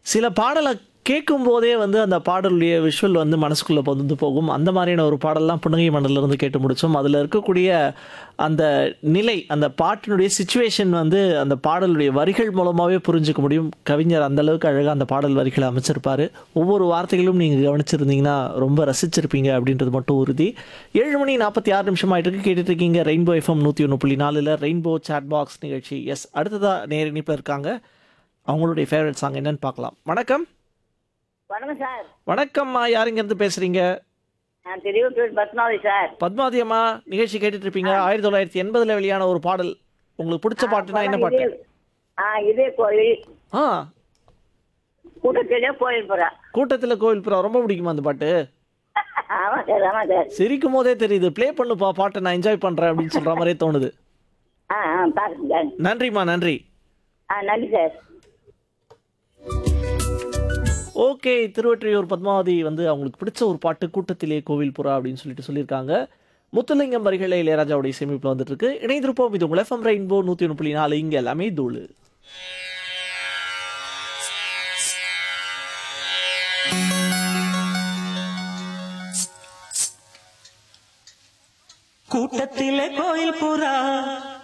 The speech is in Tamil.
சில பாடலை கேட்கும் போதே வந்து அந்த பாடலுடைய விஷுவல் வந்து மனசுக்குள்ளே வந்து போகும் அந்த மாதிரியான ஒரு பாடல்லாம் புன்னகை மண்டல இருந்து கேட்டு முடிச்சோம் அதில் இருக்கக்கூடிய அந்த நிலை அந்த பாட்டினுடைய சுச்சுவேஷன் வந்து அந்த பாடலுடைய வரிகள் மூலமாகவே புரிஞ்சுக்க முடியும் கவிஞர் அந்த அளவுக்கு அழகாக அந்த பாடல் வரிகளை அமைச்சிருப்பாரு ஒவ்வொரு வார்த்தைகளும் நீங்கள் கவனிச்சிருந்தீங்கன்னா ரொம்ப ரசிச்சிருப்பீங்க அப்படின்றது மட்டும் உறுதி ஏழு மணி நாற்பத்தி ஆறு நிமிஷம் ஆயிட்டு இருக்கு கேட்டுட்டு இருக்கீங்க ரெயின்போ எஃப்எம் நூற்றி ஒன்று புள்ளி நாலில் ரெயின்போ சாட் பாக்ஸ் நிகழ்ச்சி எஸ் அடுத்ததாக நேர் இணைப்பில் இருக்காங்க அவங்களுடைய ஃபேவரட் சாங் என்னன்னு பார்க்கலாம் வணக்கம் வணக்கம் சார் வணக்கம்மா யார் இருந்து பேசுறீங்க நான் திருவத்தூர் பத்மாவதி சார் பத்மாவதி அம்மா நிகழ்ச்சி கேட்டுட்டு இருப்பீங்க ஆயிரத்தி தொள்ளாயிரத்தி எண்பதுல வெளியான ஒரு பாடல் உங்களுக்கு பிடிச்ச பாட்டுனா என்ன பாட்டு இதே- ஆ இதே கோயில் ஆ கூட்டத்திலே கோயில் போறா கூட்டத்தில் கோவில் புறா ரொம்ப பிடிக்குமா அந்த பாட்டு ஆமா சார் ஆமா சார் சிரிக்கும் போதே தெரியுது ப்ளே பண்ணுப்பா பாட்டை நான் என்ஜாய் பண்றேன் அப்படின்னு சொல்ற மாதிரியே தோணுது ஆ ஆ பாருங்க சார் நன்றிம்மா நன்றி ஆ நன்றி சார் ஓகே திருவொற்றியூர் பத்மாவதி வந்து அவங்களுக்கு பிடிச்ச ஒரு பாட்டு கூட்டத்திலே கோவில் புறா அப்படின்னு சொல்லிட்டு சொல்லியிருக்காங்க முத்துலிங்கம் வரிகளை இளையராஜாவுடைய சேமிப்பில் வந்துட்டு இருக்கு இணைந்திருப்போம் இது உங்கள் எஃப்எம் ரெயின்போ நூற்றி ஒன்று புள்ளி நாலு இங்கே எல்லாமே தூளு கூட்டத்திலே கோயில் புறா